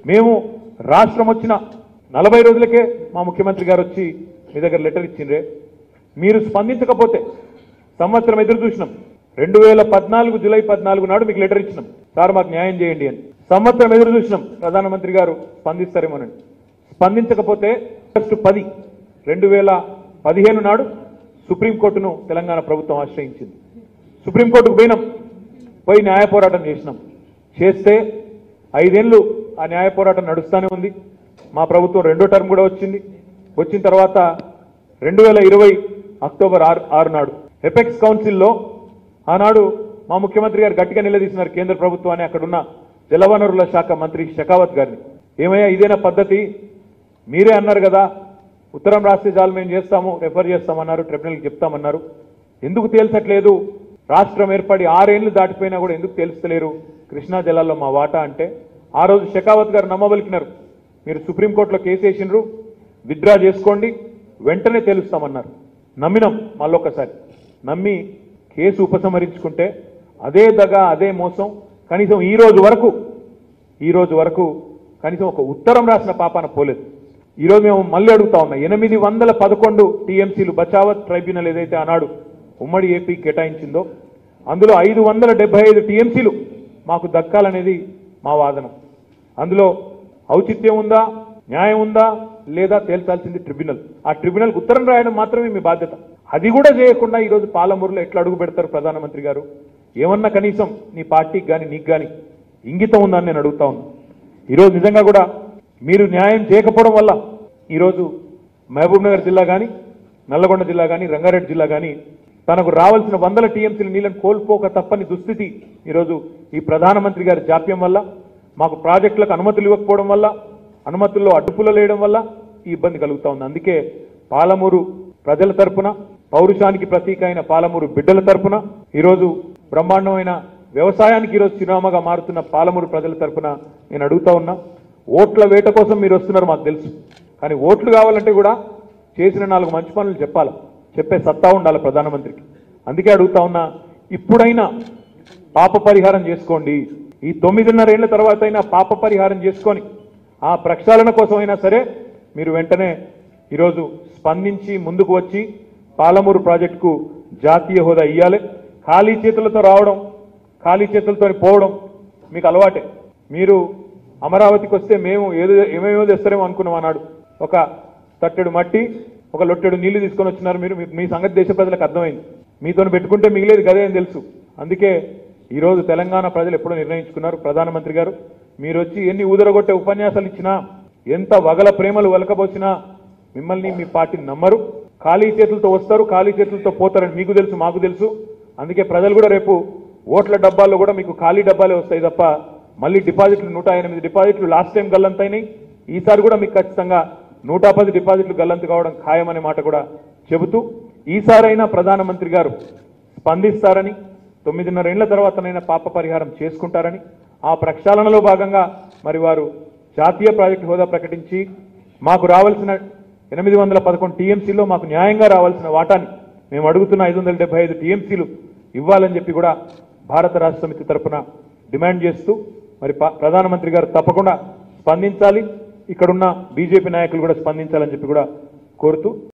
మేము రాష్ట్రం వచ్చిన నలభై రోజులకే మా ముఖ్యమంత్రి గారు వచ్చి మీ దగ్గర లెటర్ ఇచ్చిండ్రే మీరు స్పందించకపోతే సంవత్సరం ఎదురు చూసినాం రెండు వేల పద్నాలుగు జూలై పద్నాలుగు నాడు మీకు లెటర్ ఇచ్చినాం సార్ మాకు న్యాయం చేయండి అని సంవత్సరం ఎదురు చూసినాం ప్రధానమంత్రి గారు స్పందిస్తారేమోనని స్పందించకపోతే ఆగస్టు పది రెండు వేల పదిహేను నాడు సుప్రీంకోర్టును తెలంగాణ ప్రభుత్వం ఆశ్రయించింది సుప్రీంకోర్టుకు పోయినాం పోయి న్యాయ పోరాటం చేసినాం చేస్తే ఐదేళ్లు ఆ న్యాయ పోరాటం నడుస్తూనే ఉంది మా ప్రభుత్వం రెండో టర్మ్ కూడా వచ్చింది వచ్చిన తర్వాత రెండు వేల ఇరవై అక్టోబర్ ఆరు ఆరు నాడు ఎపెక్స్ కౌన్సిల్లో ఆనాడు మా ముఖ్యమంత్రి గారు గట్టిగా నిలదీసినారు కేంద్ర ప్రభుత్వాన్ని అక్కడున్న జలవనరుల శాఖ మంత్రి షెకావత్ గారిని ఏమయ్యా ఇదేనా పద్ధతి మీరే అన్నారు కదా ఉత్తరం రాస్తే చాలు మేము చేస్తాము రెఫర్ చేస్తామన్నారు ట్రిబ్యునల్కి చెప్తామన్నారు ఎందుకు తేల్చట్లేదు రాష్ట్రం ఏర్పడి ఆరేళ్లు దాటిపోయినా కూడా ఎందుకు తెలుస్తలేరు కృష్ణా జలాల్లో మా వాటా అంటే ఆ రోజు షెకావత్ గారు నమ్మబలికినారు మీరు సుప్రీంకోర్టులో కేసు వేసినారు విత్డ్రా చేసుకోండి వెంటనే తెలుస్తామన్నారు నమ్మినాం మళ్ళొక్కసారి నమ్మి కేసు ఉపసంహరించుకుంటే అదే దగ అదే మోసం కనీసం ఈ రోజు వరకు ఈ రోజు వరకు కనీసం ఒక ఉత్తరం రాసిన పాపాన పోలేదు ఈ రోజు మేము మళ్ళీ అడుగుతా ఉన్నా ఎనిమిది వందల పదకొండు టీఎంసీలు బచావత్ ట్రైబ్యునల్ ఏదైతే ఆనాడు ఉమ్మడి ఏపీ కేటాయించిందో అందులో ఐదు వందల డెబ్బై ఐదు టీఎంసీలు మాకు దక్కాలనేది మా వాదన అందులో ఔచిత్యం ఉందా న్యాయం ఉందా లేదా తేల్చాల్సింది ట్రిబ్యునల్ ఆ ట్రిబ్యునల్ ఉత్తరం రాయడం మాత్రమే మీ బాధ్యత అది కూడా చేయకుండా ఈరోజు పాలమూరులో ఎట్లా అడుగు పెడతారు ప్రధానమంత్రి గారు ఏమన్నా కనీసం నీ పార్టీకి కానీ నీకు కానీ ఇంగితం ఉందని నేను అడుగుతా ఉన్నా ఈరోజు నిజంగా కూడా మీరు న్యాయం చేయకపోవడం వల్ల ఈరోజు మహబూబ్ నగర్ జిల్లా కానీ నల్లగొండ జిల్లా కానీ రంగారెడ్డి జిల్లా కానీ తనకు రావాల్సిన వందల టీఎంసీల నీళ్ళని కోల్పోక తప్పని దుస్థితి ఈరోజు ఈ ప్రధానమంత్రి గారి జాప్యం వల్ల మాకు ప్రాజెక్టులకు అనుమతులు ఇవ్వకపోవడం వల్ల అనుమతుల్లో అడ్డుపుల లేయడం వల్ల ఈ ఇబ్బంది కలుగుతా ఉంది అందుకే పాలమూరు ప్రజల తరపున పౌరుషానికి ప్రతీక అయిన పాలమూరు బిడ్డల తరపున ఈరోజు బ్రహ్మాండమైన వ్యవసాయానికి ఈరోజు చిరునామాగా మారుతున్న పాలమూరు ప్రజల తరపున నేను అడుగుతా ఉన్నా ఓట్ల వేట కోసం మీరు వస్తున్నారు మాకు తెలుసు కానీ ఓట్లు కావాలంటే కూడా చేసిన నాలుగు మంచి పనులు చెప్పాలి చెప్పే సత్తా ఉండాలి ప్రధానమంత్రికి అందుకే అడుగుతా ఉన్నా ఇప్పుడైనా పాప పరిహారం చేసుకోండి ఈ తొమ్మిదిన్నర ఏళ్ల తర్వాత అయినా పాప పరిహారం చేసుకొని ఆ ప్రక్షాళన కోసమైనా సరే మీరు వెంటనే ఈరోజు స్పందించి ముందుకు వచ్చి పాలమూరు ప్రాజెక్టుకు జాతీయ హోదా ఇవ్వాలి ఖాళీ చేతులతో రావడం ఖాళీ చేతులతో పోవడం మీకు అలవాటే మీరు అమరావతికి వస్తే మేము ఏదో ఏమేమో తెస్తారేమో అనుకున్నాం అన్నాడు ఒక తట్టెడు మట్టి ఒక లొట్టెడు నీళ్లు తీసుకొని వచ్చినారు మీరు మీ- మీ సంగతి దేశ ప్రజలకు అర్థమైంది మీతో పెట్టుకుంటే మిగిలేదు గదే అని తెలుసు అందుకే ఈ రోజు తెలంగాణ ప్రజలు ఎప్పుడో నిర్ణయించుకున్నారు ప్రధానమంత్రి గారు మీరు వచ్చి ఎన్ని ఊదరగొట్టే ఉపన్యాసాలు ఇచ్చినా ఎంత వగల ప్రేమలు వలకబోసినా మిమ్మల్ని మీ పార్టీని నమ్మరు ఖాళీ చేతులతో వస్తారు ఖాళీ చేతులతో పోతారని మీకు తెలుసు మాకు తెలుసు అందుకే ప్రజలు కూడా రేపు ఓట్ల డబ్బాల్లో కూడా మీకు ఖాళీ డబ్బాలే వస్తాయి తప్ప మళ్ళీ డిపాజిట్లు నూట ఎనిమిది డిపాజిట్లు లాస్ట్ టైం గల్లంతైనాయి ఈసారి కూడా మీకు ఖచ్చితంగా నూట పది డిపాజిట్లు గల్లంతు కావడం ఖాయమనే మాట కూడా చెబుతూ ఈసారైనా ప్రధానమంత్రి గారు స్పందిస్తారని తొమ్మిదిన్నర ఏళ్ల తర్వాతనైనా పాప పరిహారం చేసుకుంటారని ఆ ప్రక్షాళనలో భాగంగా మరి వారు జాతీయ ప్రాజెక్టు హోదా ప్రకటించి మాకు రావాల్సిన ఎనిమిది వందల పదకొండు టీఎంసీలో మాకు న్యాయంగా రావాల్సిన వాటాని మేము అడుగుతున్న ఐదు వందల డెబ్బై ఐదు టీఎంసీలు ఇవ్వాలని చెప్పి కూడా భారత రాష్ట్ర సమితి తరపున డిమాండ్ చేస్తూ మరి ప- ప్రధానమంత్రి గారు తప్పకుండా స్పందించాలి ఇక్కడున్న బీజేపీ నాయకులు కూడా స్పందించాలని చెప్పి కూడా కోరుతూ